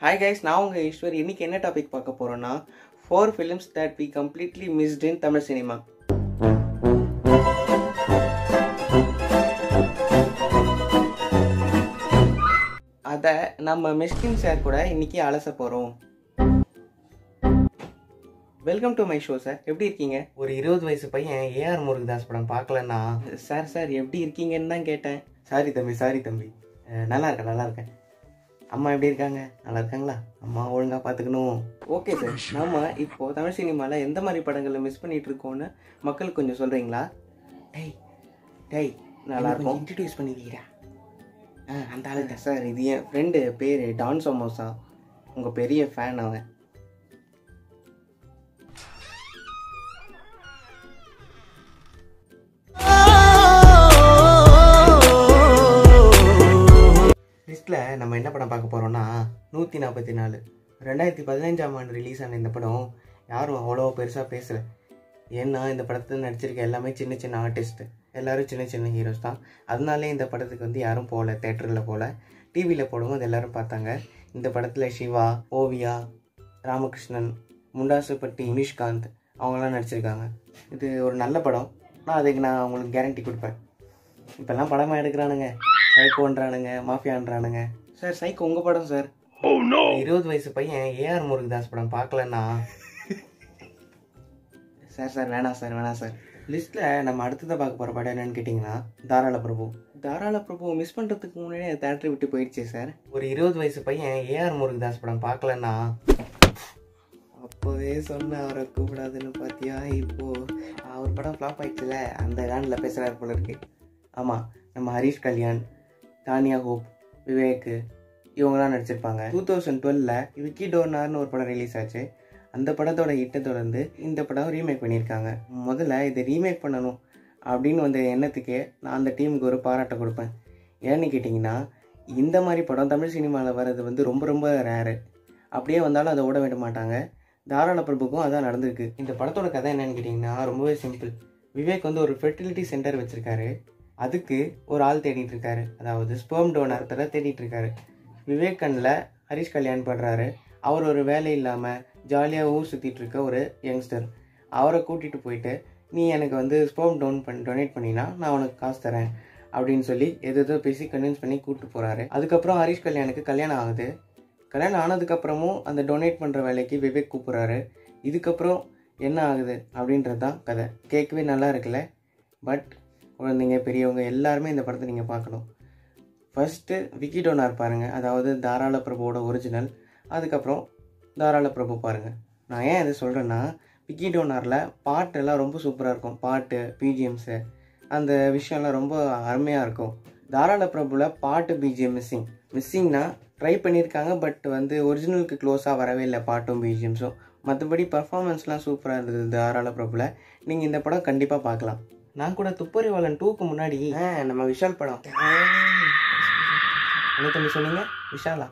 hi guys நான் உங்கள் ஈஸ்வர் இன்னைக்கு என்ன டாபிக் பார்க்க போகிறோன்னா four films that we completely missed in Tamil cinema அதை நம்ம மிஸ்கின் சார் கூட இன்னைக்கு அலச போகிறோம் welcome to my show sir எப்படி இருக்கீங்க ஒரு இருபது வயசு பையன் ஏஆர் முருகதாஸ் படம் பார்க்கலன்னா சார் சார் எப்படி இருக்கீங்கன்னு தான் கேட்டேன் சாரி தம்பி சாரி தம்பி அஹ், நல்லா இருக்கேன் நல்லா இருக்கேன் அம்மா எப்படி இருக்காங்க நல்லா இருக்காங்களா அம்மா ஒழுங்காக பார்த்துக்கணும் ஓகே சார் நாம இப்போ தமிழ் சினிமாவில் எந்த மாதிரி படங்களை மிஸ் பண்ணிட்டு இருக்கோம்னு மக்களுக்கு கொஞ்சம் சொல்கிறீங்களா டேய் டேய் நல்லா இருக்கும் இன்ட்ரடியூஸ் பண்ணிக்கிறா ஆ அந்த ஆளு தான் சார் இது என் ஃப்ரெண்டு பேர் டான் சமோசா உங்கள் பெரிய ஃபேன் அவன் லிஸ்ட்டில் நம்ம என்ன படம் பார்க்க போகிறோம்னா நூற்றி நாற்பத்தி நாலு ரெண்டாயிரத்தி பதினஞ்சாம் ஆண்டு ரிலீஸ் ஆன இந்த படம் யாரும் அவ்வளோ பெருசாக பேசலை ஏன்னா இந்த படத்தில் நடிச்சிருக்க எல்லாமே சின்ன சின்ன ஆர்டிஸ்ட்டு எல்லாரும் சின்ன சின்ன ஹீரோஸ் தான் அதனாலே இந்த படத்துக்கு வந்து யாரும் போகல தேட்டரில் போகல டிவியில் போடும்போது எல்லாரும் பார்த்தாங்க இந்த படத்தில் சிவா ஓவியா ராமகிருஷ்ணன் முண்டாசுப்பட்டி நிஷ்காந்த் அவங்களாம் நடிச்சிருக்காங்க இது ஒரு நல்ல படம் நான் அதுக்கு நான் உங்களுக்கு கேரண்டி கொடுப்பேன் இப்போல்லாம் படமாக எடுக்கிறானுங்க சைக்கோன்றானுங்க மாஃபியான்றானுங்க சார் சைக்கோ உங்கள் படம் சார் இருபது வயசு பையன் ஏஆர் முருகதாஸ் படம் பார்க்கலன்னா சார் சார் வேணாம் சார் வேணாம் சார் லிஸ்ட்டில் நம்ம அடுத்ததாக பார்க்க போகிற படம் என்னன்னு கேட்டிங்கன்னா தாராள பிரபு தாராள பிரபு மிஸ் பண்ணுறதுக்கு முன்னாடியே தேட்டரை விட்டு போயிடுச்சு சார் ஒரு இருபது வயசு பையன் ஏஆர் முருகதாஸ் படம் பார்க்கலன்னா அப்போவே சொன்ன அவரை கூப்பிடாதுன்னு பார்த்தியா இப்போ அவர் படம் ஃப்ளாப் ஆயிடுச்சுல அந்த லேண்டில் பேசுகிறாரு போல இருக்கு ஆமாம் நம்ம ஹரிஷ் கல்யாண் தானியா ஹோப் விவேக் இவங்கெல்லாம் நடிச்சிருப்பாங்க டூ தௌசண்ட் டுவெலில் விக்கி டோர்னார்னு ஒரு படம் ரிலீஸ் ஆச்சு அந்த படத்தோட ஹிட்டை தொடர்ந்து இந்த படம் ரீமேக் பண்ணியிருக்காங்க முதல்ல இதை ரீமேக் பண்ணணும் அப்படின்னு வந்த எண்ணத்துக்கே நான் அந்த டீமுக்கு ஒரு பாராட்டை கொடுப்பேன் ஏன்னு கேட்டிங்கன்னா இந்த மாதிரி படம் தமிழ் சினிமாவில் வர்றது வந்து ரொம்ப ரொம்ப ரேரு அப்படியே வந்தாலும் அதை ஓட விட மாட்டாங்க தாராள பிரபுக்கும் அதான் நடந்திருக்கு இந்த படத்தோட கதை என்னன்னு கேட்டிங்கன்னா ரொம்பவே சிம்பிள் விவேக் வந்து ஒரு ஃபெர்டிலிட்டி சென்டர் வச்சுருக்காரு அதுக்கு ஒரு ஆள் தேடிட்டு இருக்காரு அதாவது ஸ்பெர்ம் டோனர் தர தேடிட்டு இருக்காரு விவேக் கண்ணில் ஹரிஷ் கல்யாண் படுறாரு அவர் ஒரு வேலை இல்லாமல் ஜாலியாக ஊர் சுற்றிட்டு இருக்க ஒரு யங்ஸ்டர் அவரை கூட்டிகிட்டு போயிட்டு நீ எனக்கு வந்து ஸ்பெர்ம் டோன் பண்ணி டொனேட் பண்ணினா நான் உனக்கு காசு தரேன் அப்படின்னு சொல்லி எது எதோ பேசி கன்வின்ஸ் பண்ணி கூப்பிட்டு போகிறாரு அதுக்கப்புறம் ஹரிஷ் கல்யாணுக்கு கல்யாணம் ஆகுது கல்யாணம் ஆனதுக்கப்புறமும் அந்த டொனேட் பண்ணுற வேலைக்கு விவேக் கூப்பிட்றாரு இதுக்கப்புறம் என்ன ஆகுது அப்படின்றது தான் கதை கேட்கவே நல்லா இருக்குல்ல பட் குழந்தைங்க பெரியவங்க எல்லாருமே இந்த படத்தை நீங்கள் பார்க்கணும் ஃபஸ்ட்டு விக்கி டோனார் பாருங்கள் அதாவது தாராள பிரபுவோட ஒரிஜினல் அதுக்கப்புறம் தாராள பிரபு பாருங்கள் நான் ஏன் இதை சொல்கிறேன்னா விக்கி டோனாரில் பாட்டெல்லாம் ரொம்ப சூப்பராக இருக்கும் பாட்டு பிஜிஎம்ஸு அந்த விஷயம்லாம் ரொம்ப அருமையாக இருக்கும் தாராள பிரபுவில் பாட்டு பிஜிஎம் மிஸ்ஸிங் மிஸ்ஸிங்னா ட்ரை பண்ணியிருக்காங்க பட் வந்து ஒரிஜினலுக்கு க்ளோஸாக வரவே இல்லை பாட்டும் பிஜிஎம்ஸும் மற்றபடி பர்ஃபார்மன்ஸ்லாம் சூப்பராக இருந்தது தாராள பிரபுவில் நீங்கள் இந்த படம் கண்டிப்பாக பார்க்கலாம் நான் கூட துப்பறிவாளன் டூக்கு முன்னாடி ஆ, நம்ம விஷால் படம் என்ன தம்பி சொன்னீங்க விஷாலா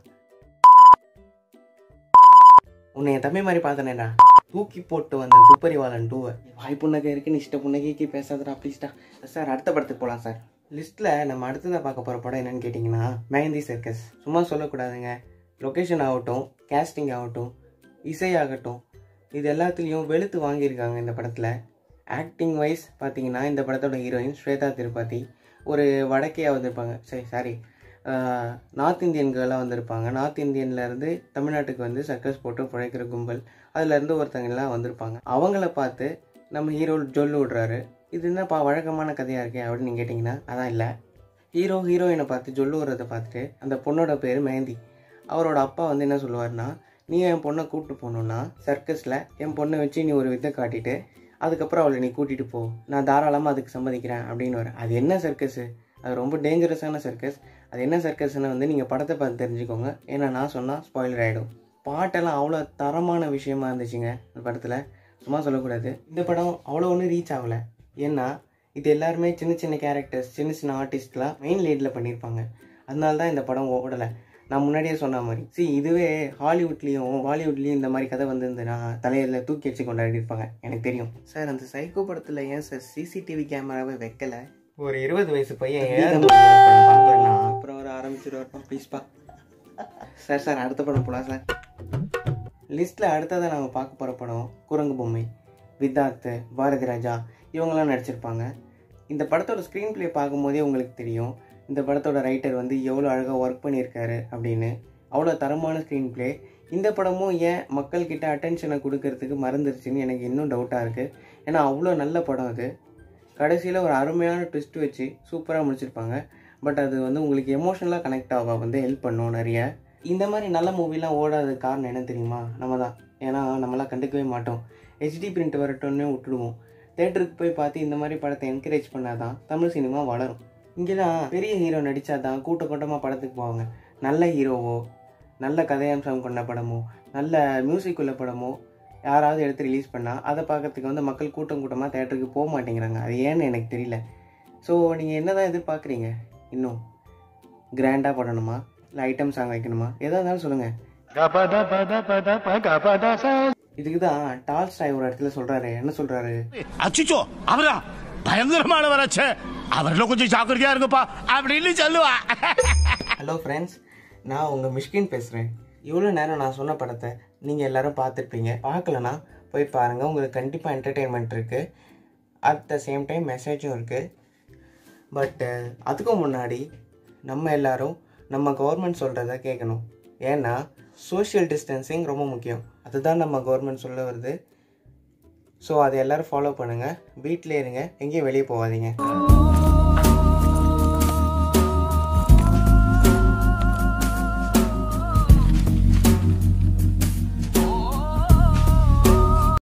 உன்னை என் தம்பி மாதிரி பார்த்தனேடா தூக்கி போட்டு வந்த துப்பறிவாளன் டூவை வாய் புண்ணகை இருக்கு நீ இஷ்ட புண்ணகைக்கு பேசாதடா ப்ளீஸ்டா சார் அடுத்த படத்துக்கு போகலாம் சார் லிஸ்ட்டில் நம்ம அடுத்ததாக பார்க்க போகிற படம் என்னன்னு கேட்டிங்கன்னா மெஹந்தி சர்க்கஸ் சும்மா சொல்லக்கூடாதுங்க லொக்கேஷன் ஆகட்டும் கேஸ்டிங் ஆகட்டும் இசை ஆகட்டும் இது எல்லாத்துலேயும் வெளுத்து வாங்கியிருக்காங்க இந்த படத்தில் ஆக்டிங் வைஸ் பார்த்தீங்கன்னா இந்த படத்தோட ஹீரோயின் ஸ்வேதா திருப்பாதி ஒரு வடக்கையாக வந்திருப்பாங்க சரி சாரி நார்த் இந்தியன் கேர்ளாக வந்திருப்பாங்க நார்த் இந்தியன்லேருந்து தமிழ்நாட்டுக்கு வந்து சர்க்கஸ் போட்டு பிழைக்கிற கும்பல் அதுலேருந்து ஒருத்தங்கெல்லாம் வந்திருப்பாங்க அவங்கள பார்த்து நம்ம ஹீரோ ஜொல்லு விடுறாரு இது என்னப்பா வழக்கமான கதையாக இருக்கே அப்படின்னு நீங்கள் கேட்டிங்கன்னா அதான் இல்லை ஹீரோ ஹீரோயினை பார்த்து ஜொல்லு விடுறதை பார்த்துட்டு அந்த பொண்ணோட பேர் மெஹந்தி அவரோட அப்பா வந்து என்ன சொல்லுவார்னா நீ என் பொண்ணை கூப்பிட்டு போகணுன்னா சர்க்கஸில் என் பொண்ணை வச்சு நீ ஒரு வித்தை காட்டிட்டு அதுக்கப்புறம் அவளை நீ கூட்டிகிட்டு போ நான் தாராளமாக அதுக்கு சம்மதிக்கிறேன் அப்படின்னு வர அது என்ன சர்க்கஸு அது ரொம்ப டேஞ்சரஸான சர்க்கஸ் அது என்ன சர்க்கஸ்னு வந்து நீங்கள் படத்தை பார்த்து தெரிஞ்சுக்கோங்க ஏன்னா நான் சொன்னால் ஸ்பாயிலர் ஆகிடும் பாட்டெல்லாம் அவ்வளோ தரமான விஷயமா இருந்துச்சுங்க இந்த படத்தில் சும்மா சொல்லக்கூடாது இந்த படம் அவ்வளோ ஒன்றும் ரீச் ஆகலை ஏன்னா இது எல்லாருமே சின்ன சின்ன கேரக்டர்ஸ் சின்ன சின்ன ஆர்டிஸ்ட்லாம் மெயின் லீடில் பண்ணியிருப்பாங்க அதனால தான் இந்த படம் ஓடலை நான் முன்னாடியே சொன்ன மாதிரி see இதுவே ஹாலிவுட்லேயும் பாலிவுட்லேயும் இந்த மாதிரி கதை வந்திருந்துன்னா தலையில் தூக்கி வச்சு கொண்டாடி இருப்பாங்க எனக்கு தெரியும் சார் அந்த சைக்கோ படத்தில் ஏன் சார் சிசிடிவி கேமராவை வைக்கல ஒரு இருபது வயசு பையன் ஏன் பார்க்கலாம் அப்புறம் ஒரு ஆரம்பிச்சிருவார்ப்பா ப்ளீஸ்ப்பா சார் சார் அடுத்த படம் போகலாம் சார் லிஸ்ட்டில் அடுத்ததாக நம்ம பார்க்க போகிற படம் குரங்கு பொம்மை வித்தார்த்து பாரதி ராஜா இவங்கெல்லாம் நடிச்சிருப்பாங்க இந்த படத்தோட ஸ்க்ரீன் ப்ளே பார்க்கும்போதே உங்களுக்கு தெரியும் இந்த படத்தோட ரைட்டர் வந்து எவ்வளோ அழகாக ஒர்க் பண்ணியிருக்காரு அப்படின்னு அவ்வளோ தரமான ஸ்க்ரீன் ப்ளே இந்த படமும் ஏன் மக்கள்கிட்ட அட்டென்ஷனை கொடுக்கறதுக்கு மறந்துருச்சுன்னு எனக்கு இன்னும் டவுட்டாக இருக்குது ஏன்னா அவ்வளோ நல்ல படம் அது கடைசியில் ஒரு அருமையான ட்விஸ்ட் வச்சு சூப்பராக முடிச்சிருப்பாங்க பட் அது வந்து உங்களுக்கு எமோஷனலாக கனெக்ட் ஆக வந்து ஹெல்ப் பண்ணும் நிறைய இந்த மாதிரி நல்ல மூவிலாம் ஓடாத காரணம் என்ன தெரியுமா நம்ம தான் ஏன்னா நம்மளாம் கண்டுக்கவே மாட்டோம் ஹெச்டி பிரிண்ட் வரட்டும்னு விட்டுடுவோம் தேட்டருக்கு போய் பார்த்து இந்த மாதிரி படத்தை என்கரேஜ் பண்ணாதான் தமிழ் சினிமா வளரும் இங்கே தான் பெரிய ஹீரோ நடித்தா தான் கூட்ட கூட்டமாக படத்துக்கு போவாங்க நல்ல ஹீரோவோ நல்ல கதையம்சம் கொண்ட படமோ நல்ல மியூசிக் உள்ள படமோ யாராவது எடுத்து ரிலீஸ் பண்ணால் அதை பார்க்கறதுக்கு வந்து மக்கள் கூட்டம் கூட்டமாக தேட்டருக்கு போக மாட்டேங்கிறாங்க அது ஏன்னு எனக்கு தெரியல ஸோ நீங்கள் என்ன தான் எதிர்பார்க்குறீங்க இன்னும் கிராண்டாக பண்ணணுமா இல்லை ஐட்டம் சாங் வைக்கணுமா எதாக இருந்தாலும் சொல்லுங்கள் இதுக்கு தான் டால் ஸ்டாய் ஒரு இடத்துல சொல்கிறாரு என்ன சொல்கிறாரு அச்சுச்சோ அவரா பயங்கரமானவராச்சே அவர்ல கொஞ்சம் ஜாக்கிரதையா இருங்கப்பா அப்படின்னு சொல்லுவா ஹலோ ஃப்ரெண்ட்ஸ் நான் உங்கள் மிஷ்கின் பேசுகிறேன் இவ்வளோ நேரம் நான் சொன்ன படத்தை நீங்கள் எல்லாரும் பார்த்துருப்பீங்க பார்க்கலனா போய் பாருங்கள் உங்களுக்கு கண்டிப்பாக என்டர்டெயின்மெண்ட் இருக்குது அட் த சேம் டைம் மெசேஜும் இருக்குது பட்டு அதுக்கும் முன்னாடி நம்ம எல்லாரும் நம்ம கவர்மெண்ட் சொல்கிறத கேட்கணும் ஏன்னா சோஷியல் டிஸ்டன்சிங் ரொம்ப முக்கியம் அதுதான் நம்ம கவர்மெண்ட் சொல்ல வருது ஸோ அதை எல்லோரும் ஃபாலோ பண்ணுங்கள் வீட்டிலே இருங்க எங்கேயும் வெளியே போகாதீங்க